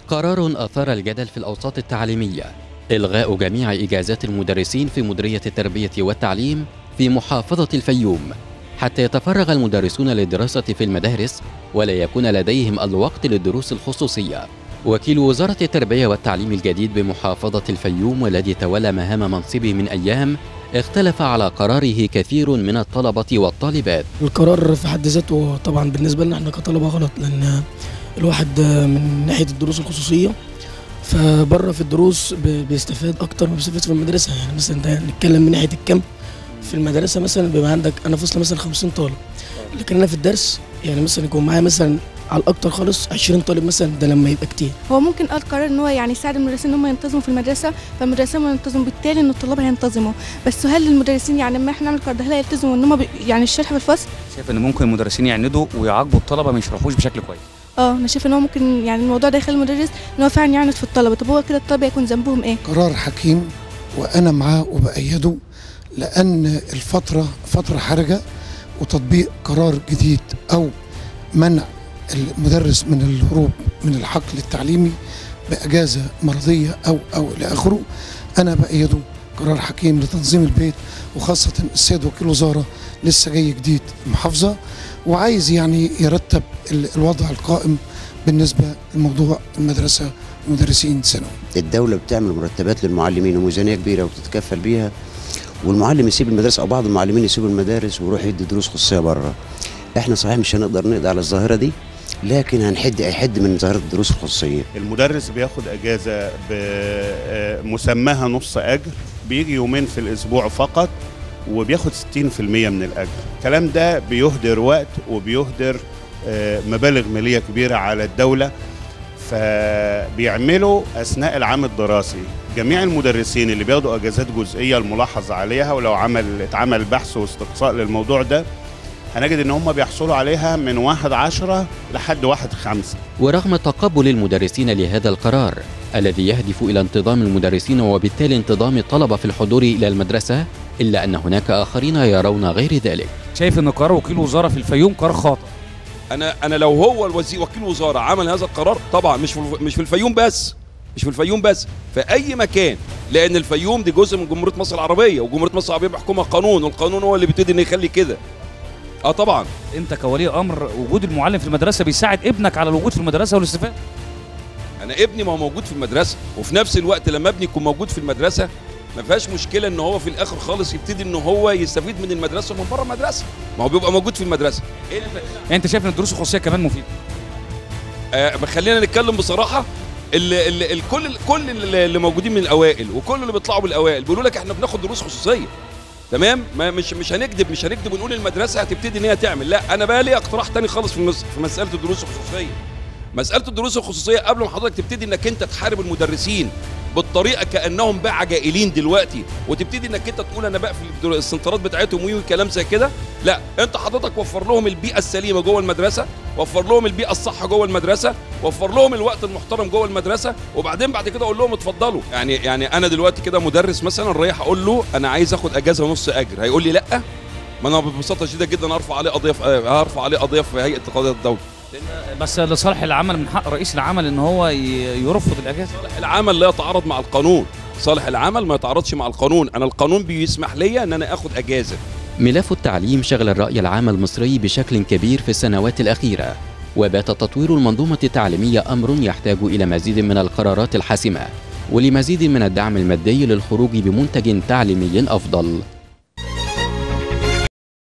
قرار أثار الجدل في الأوساط التعليمية إلغاء جميع إجازات المدرسين في مديرية التربية والتعليم في محافظة الفيوم حتى يتفرغ المدرسون للدراسة في المدارس ولا يكون لديهم الوقت للدروس الخصوصية وكيل وزارة التربية والتعليم الجديد بمحافظة الفيوم والذي تولى مهام منصبه من أيام اختلف على قراره كثير من الطلبة والطالبات القرار في حد ذاته طبعا بالنسبه لنا احنا كطلبه غلط لان الواحد من ناحيه الدروس الخصوصيه فبره في الدروس ب- بيستفاد اكتر ما بيستفاد في المدرسه يعني مثلا انت نتكلم من ناحيه الكم في المدرسه مثلا بيبقى عندك انا فصل مثلا 50 طالب لكن انا في الدرس يعني مثلا يكون معايا مثلا على الاكتر خالص 20 طالب مثلا ده لما يبقى كتير هو ممكن قال قرار ان هو يعني يساعد المدرسين ان هم ينتظموا في المدرسه فالمدرسين ما ينتظموا بالتالي ان الطلاب هينتظموا بس هل المدرسين يعني لما احنا نعمل قرار ده هل هيلتزموا ان هم بي- يعني الشرح في الفصل شايف ان ممكن المدرسين يعندوا ويعاقبوا الطلبه ما يشرحوش بشكل كويس اه انا شايفه ان هو ممكن يعني الموضوع ده يخلي المدرس ان هو فعلا يعند في الطلبه طب هو كده الطلبه يكون ذنبهم ايه قرار حكيم وانا معاه وبأيده لان الفتره فتره حرجه وتطبيق قرار جديد او منع المدرس من الهروب من الحقل التعليمي باجازه مرضيه او او الى اخره انا بأيده قرار حكيم لتنظيم البيت وخاصه السيد وكيل وزاره لسه جاي جديد المحافظه وعايز يعني يرتب ال- الوضع القائم بالنسبه لموضوع المدرسه ومدرسين ثانوي الدولة بتعمل مرتبات للمعلمين وميزانية كبيرة وتتكفل بيها والمعلم يسيب المدرسة أو بعض المعلمين يسيبوا المدارس ويروح يدي دروس خصوصية بره احنا صحيح مش هنقدر نقضي على الظاهرة دي لكن هنحد هيحد من ظاهرة الدروس الخصوصية المدرس بياخد اجازه بمسماها نص اجر بيجي يومين في الاسبوع فقط وبياخد 60% من الاجر الكلام ده بيهدر وقت وبيهدر آه، مبالغ ماليه كبيره على الدوله فبيعملوا اثناء العام الدراسي جميع المدرسين اللي بياخدوا اجازات جزئيه الملاحظ عليها ولو عمل اتعمل بحث واستقصاء للموضوع ده هنجد ان هم بيحصلوا عليها من واحد عشرة لحد واحد خمسة ورغم تقبل المدرسين لهذا القرار الذي يهدف إلى انتظام المدرسين وبالتالي انتظام الطلبة في الحضور إلى المدرسة إلا أن هناك آخرين يرون غير ذلك شايف ان قرار وكيل وزاره في الفيوم قرار خاطئ انا انا لو هو الوزير وكيل وزاره عمل هذا القرار طبعا مش في الف- مش في الفيوم بس مش في الفيوم بس في اي مكان لان الفيوم دي جزء من جمهوريه مصر العربيه وجمهوريه مصر العربيه بيحكمها قانون والقانون هو اللي بيبتدي انه يخلي كده اه طبعا انت كولي امر وجود المعلم في المدرسه بيساعد ابنك على الوجود في المدرسه والاستفاده انا ابني ما هو موجود في المدرسه وفي نفس الوقت لما ابني يكون موجود في المدرسه ما فيهاش مشكله ان هو في الاخر خالص يبتدي ان هو يستفيد من المدرسه ومن بره المدرسه ما هو بيبقى موجود في المدرسه إيه اللي- يعني انت شايف ان الدروس الخصوصيه كمان مفيده آه خلينا نتكلم بصراحه ال ال الكل كل اللي اللي موجودين من الاوائل وكل اللي بيطلعوا من الاوائل بيقولوا لك احنا بناخد دروس خصوصيه تمام ما مش مش هنكذب مش هنكذب ونقول المدرسه هتبتدي ان هي تعمل لا انا بقى لي اقتراح تاني خالص في المس- في مساله الدروس الخصوصيه مساله الدروس الخصوصيه قبل ما حضرتك تبتدي انك انت تحارب المدرسين بالطريقه كانهم باع جائلين دلوقتي وتبتدي انك انت تقول انا بقفل الدر- السنترات بتاعتهم وي كلام زي كده لا انت حضرتك وفر لهم البيئه السليمه جوه المدرسه وفر لهم البيئه الصح جوه المدرسه وفر لهم الوقت المحترم جوه المدرسه وبعدين بعد كده اقول لهم اتفضلوا يعني يعني انا دلوقتي كده مدرس مثلا رايح اقول له انا عايز اخد اجازه نص اجر هيقول لي لا ما انا ببساطه شديده جدا ارفع عليه قضيه في هرفع عليه قضيه في هيئه قضايا الدوله بس لصالح العمل من حق رئيس العمل ان هو ي- يرفض الاجازه صالح العمل لا يتعارض مع القانون صالح العمل ما يتعارضش مع القانون انا القانون بيسمح لي ان انا اخد اجازه ملف التعليم شغل الرأي العام المصري بشكل كبير في السنوات الأخيرة وبات تطوير المنظومة التعليمية أمر يحتاج إلى مزيد من القرارات الحاسمة ولمزيد من الدعم المادي للخروج بمنتج تعليمي أفضل